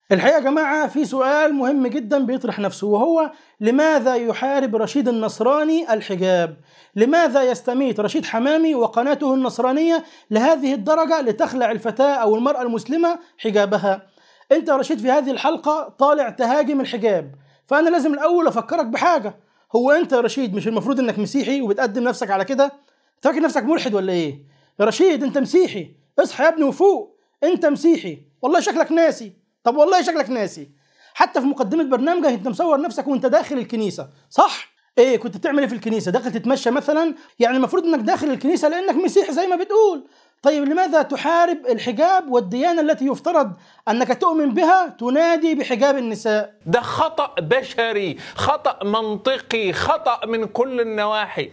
الحقيقة يا جماعة في سؤال مهم جدا بيطرح نفسه وهو لماذا يحارب رشيد النصراني الحجاب؟ لماذا يستميت رشيد حمامي وقناته النصرانية لهذه الدرجة لتخلع الفتاة أو المرأة المسلمة حجابها؟ أنت يا رشيد في هذه الحلقة طالع تهاجم الحجاب فأنا لازم الأول أفكرك بحاجة هو أنت يا رشيد مش المفروض إنك مسيحي وبتقدم نفسك على كده؟ فاكر نفسك ملحد ولا إيه؟ يا رشيد أنت مسيحي اصحى يا ابني وفوق أنت مسيحي والله شكلك ناسي طب والله شكلك ناسي حتى في مقدمة برنامجك انت مصور نفسك وانت داخل الكنيسة صح؟ ايه كنت بتعمل ايه في الكنيسة؟ داخل تتمشى مثلا؟ يعني المفروض انك داخل الكنيسة لانك مسيحي زي ما بتقول طيب لماذا تحارب الحجاب والديانة التي يفترض أنك تؤمن بها تنادي بحجاب النساء ده خطأ بشري خطأ منطقي خطأ من كل النواحي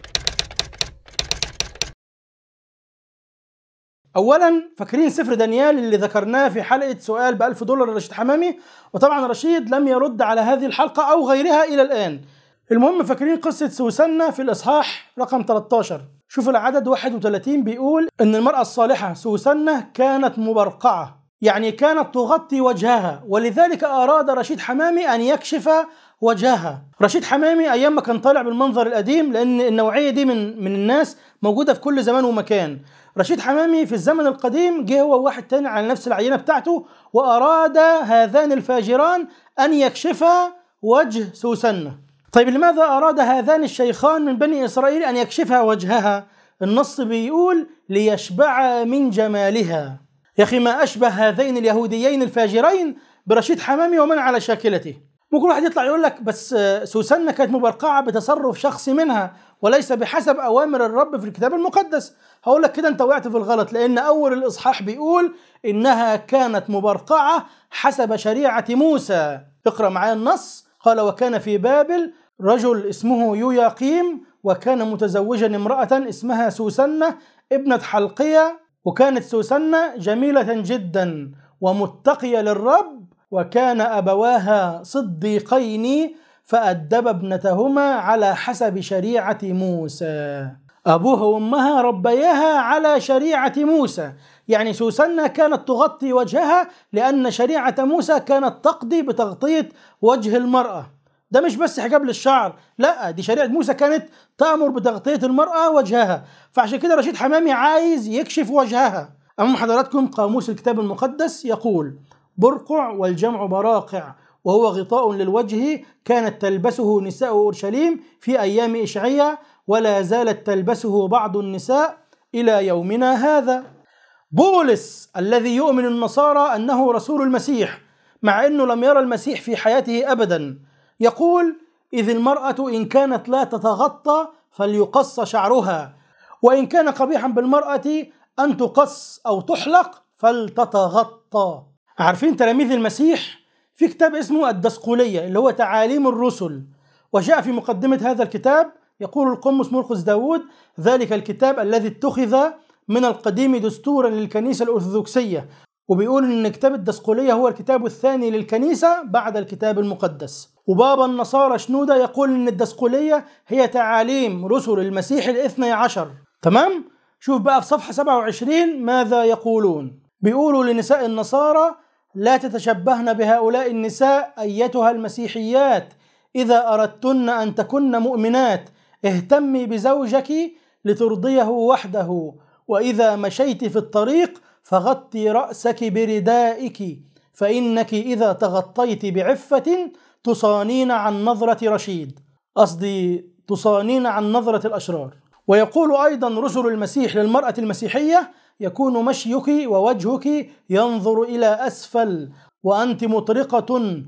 اولا فاكرين سفر دانيال اللي ذكرناه في حلقه سؤال ب 1000 دولار لرشيد حمامي وطبعا رشيد لم يرد على هذه الحلقه او غيرها الى الان المهم فاكرين قصه سوسنه في الاصحاح رقم 13 شوف العدد 31 بيقول ان المراه الصالحه سوسنه كانت مبرقعه يعني كانت تغطي وجهها ولذلك اراد رشيد حمامي ان يكشف وجهها رشيد حمامي ايام ما كان طالع بالمنظر القديم لان النوعيه دي من من الناس موجوده في كل زمان ومكان رشيد حمامي في الزمن القديم جه هو واحد تاني على نفس العينة بتاعته وأراد هذان الفاجران أن يكشفا وجه سوسنة طيب لماذا أراد هذان الشيخان من بني إسرائيل أن يكشفا وجهها النص بيقول ليشبع من جمالها يا أخي ما أشبه هذين اليهوديين الفاجرين برشيد حمامي ومن على شاكلته ممكن واحد يطلع يقول لك بس سوسنة كانت مبرقعة بتصرف شخصي منها وليس بحسب أوامر الرب في الكتاب المقدس هقول لك كده أنت وقعت في الغلط لأن أول الإصحاح بيقول إنها كانت مبرقعة حسب شريعة موسى اقرأ معايا النص قال وكان في بابل رجل اسمه يوياقيم وكان متزوجا امرأة اسمها سوسنة ابنة حلقية وكانت سوسنة جميلة جدا ومتقية للرب وكان أبواها صديقين فأدب ابنتهما على حسب شريعة موسى أبوها وأمها ربياها على شريعة موسى يعني سوسنة كانت تغطي وجهها لأن شريعة موسى كانت تقضي بتغطية وجه المرأة ده مش بس حجاب للشعر لا دي شريعة موسى كانت تأمر بتغطية المرأة وجهها فعشان كده رشيد حمامي عايز يكشف وجهها أمام حضراتكم قاموس الكتاب المقدس يقول برقع والجمع براقع وهو غطاء للوجه كانت تلبسه نساء اورشليم في ايام اشعياء ولا زالت تلبسه بعض النساء الى يومنا هذا. بولس الذي يؤمن النصارى انه رسول المسيح مع انه لم يرى المسيح في حياته ابدا يقول: اذ المراه ان كانت لا تتغطى فليقص شعرها وان كان قبيحا بالمراه ان تقص او تحلق فلتتغطى. عارفين تلاميذ المسيح في كتاب اسمه الدسقولية اللي هو تعاليم الرسل وجاء في مقدمة هذا الكتاب يقول القمص مرقس داود ذلك الكتاب الذي اتخذ من القديم دستورا للكنيسة الأرثوذكسية وبيقول ان كتاب الدسقولية هو الكتاب الثاني للكنيسة بعد الكتاب المقدس وبابا النصارى شنودة يقول ان الدسقولية هي تعاليم رسل المسيح الاثني عشر تمام؟ شوف بقى في صفحة 27 ماذا يقولون بيقولوا لنساء النصارى لا تتشبهن بهؤلاء النساء ايتها المسيحيات اذا اردتن ان تكن مؤمنات اهتمي بزوجك لترضيه وحده واذا مشيت في الطريق فغطي راسك بردائك فانك اذا تغطيت بعفه تصانين عن نظره رشيد قصدي تصانين عن نظره الاشرار ويقول ايضا رسل المسيح للمراه المسيحيه يكون مشيك ووجهك ينظر الى اسفل وانت مطرقه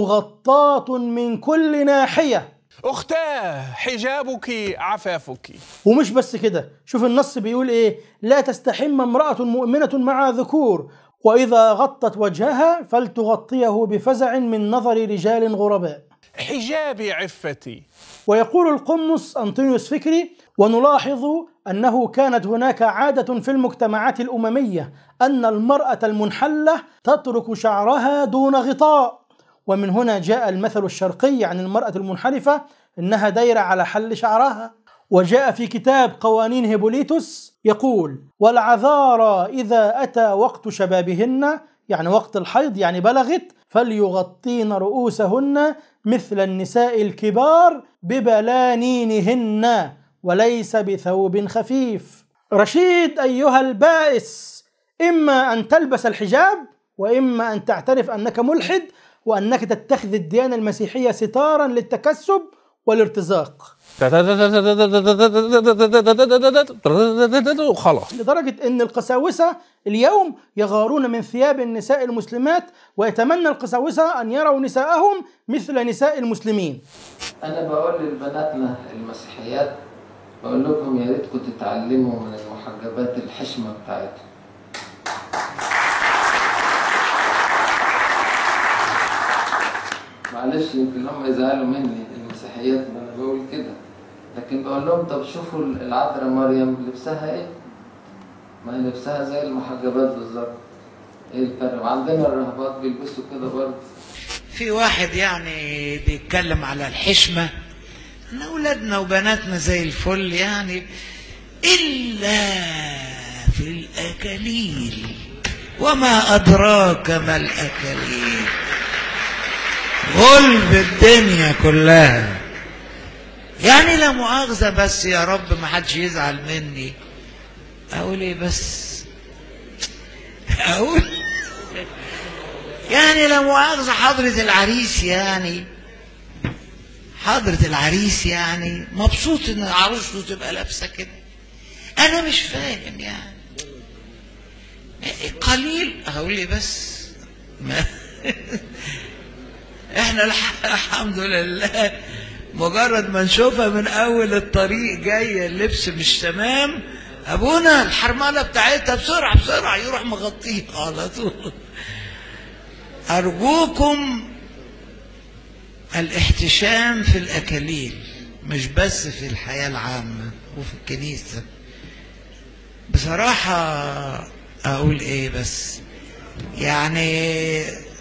مغطاه من كل ناحيه أختاه حجابك عفافك ومش بس كده شوف النص بيقول ايه لا تستحم امراه مؤمنه مع ذكور واذا غطت وجهها فلتغطيه بفزع من نظر رجال غرباء حجابي عفتي ويقول القمص أنطونيوس فكري ونلاحظ أنه كانت هناك عادة في المجتمعات الأممية أن المرأة المنحلة تترك شعرها دون غطاء ومن هنا جاء المثل الشرقي عن المرأة المنحرفة إنها دايرة على حل شعرها وجاء في كتاب قوانين هيبوليتوس يقول والعذارى إذا أتى وقت شبابهن يعني وقت الحيض يعني بلغت فليغطين رؤوسهن مثل النساء الكبار ببلانينهن وليس بثوب خفيف رشيد أيها البائس إما أن تلبس الحجاب وإما أن تعترف أنك ملحد وأنك تتخذ الديانة المسيحية ستارا للتكسب والارتزاق وخلاص لدرجة أن القساوسة اليوم يغارون من ثياب النساء المسلمات ويتمنى القساوسة أن يروا نساءهم مثل نساء المسلمين أنا بقول لبناتنا المسيحيات بقول لكم يا ريتكم تتعلموا من المحجبات الحشمة بتاعتهم معلش يمكن هم يزعلوا مني المسيحيات ما انا بقول كده لكن بقول لهم طب شوفوا العذراء مريم لبسها ايه ما هي لبسها زي المحجبات بالظبط ايه الفرق وعندنا الرهبات بيلبسوا كده برضه في واحد يعني بيتكلم على الحشمة ان اولادنا وبناتنا زي الفل يعني الا في الاكاليل وما ادراك ما الاكاليل غلب الدنيا كلها يعني لا مؤاخذة بس يا رب ما حدش يزعل مني اقول ايه بس اقول يعني لا مؤاخذة حضرة العريس يعني حضرة العريس يعني مبسوط ان عروسته تبقى لابسة كده انا مش فاهم يعني قليل هقول لي بس ما احنا الح- الحمد لله مجرد ما نشوفها من اول الطريق جايه اللبس مش تمام ابونا الحرمله بتاعتها بسرعه بسرعه يروح مغطيها على طول ارجوكم الاحتشام في الاكاليل مش بس في الحياه العامه وفي الكنيسه بصراحه اقول ايه بس يعني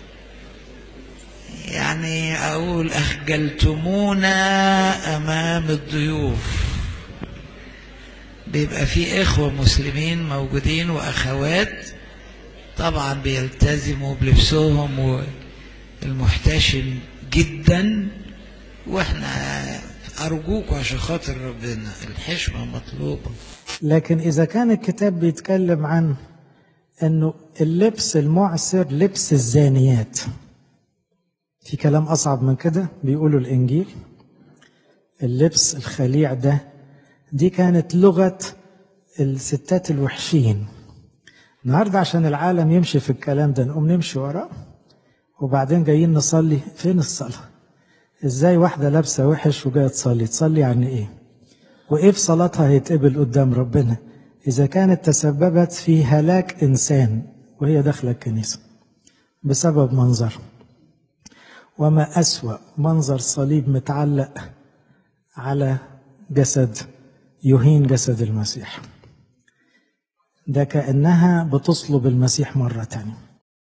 يعني أقول أخجلتمونا أمام الضيوف بيبقى في إخوة مسلمين موجودين وأخوات طبعا بيلتزموا بلبسهم المحتشم جدا واحنا أرجوكوا عشان خاطر ربنا الحشمة مطلوبة لكن إذا كان الكتاب بيتكلم عن أنه اللبس المعسر لبس الزانيات في كلام أصعب من كده بيقولوا الإنجيل اللبس الخليع ده دي كانت لغة الستات الوحشين النهاردة عشان العالم يمشي في الكلام ده نقوم نمشي وراه وبعدين جايين نصلي فين الصلاة ازاي واحدة لابسة وحش وجاية تصلي تصلي عن ايه وايه في صلاتها هيتقبل قدام ربنا اذا كانت تسببت في هلاك انسان وهي داخلة الكنيسة بسبب منظر وما أسوأ منظر صليب متعلق على جسد يهين جسد المسيح ده كأنها بتصلب المسيح مرة تانية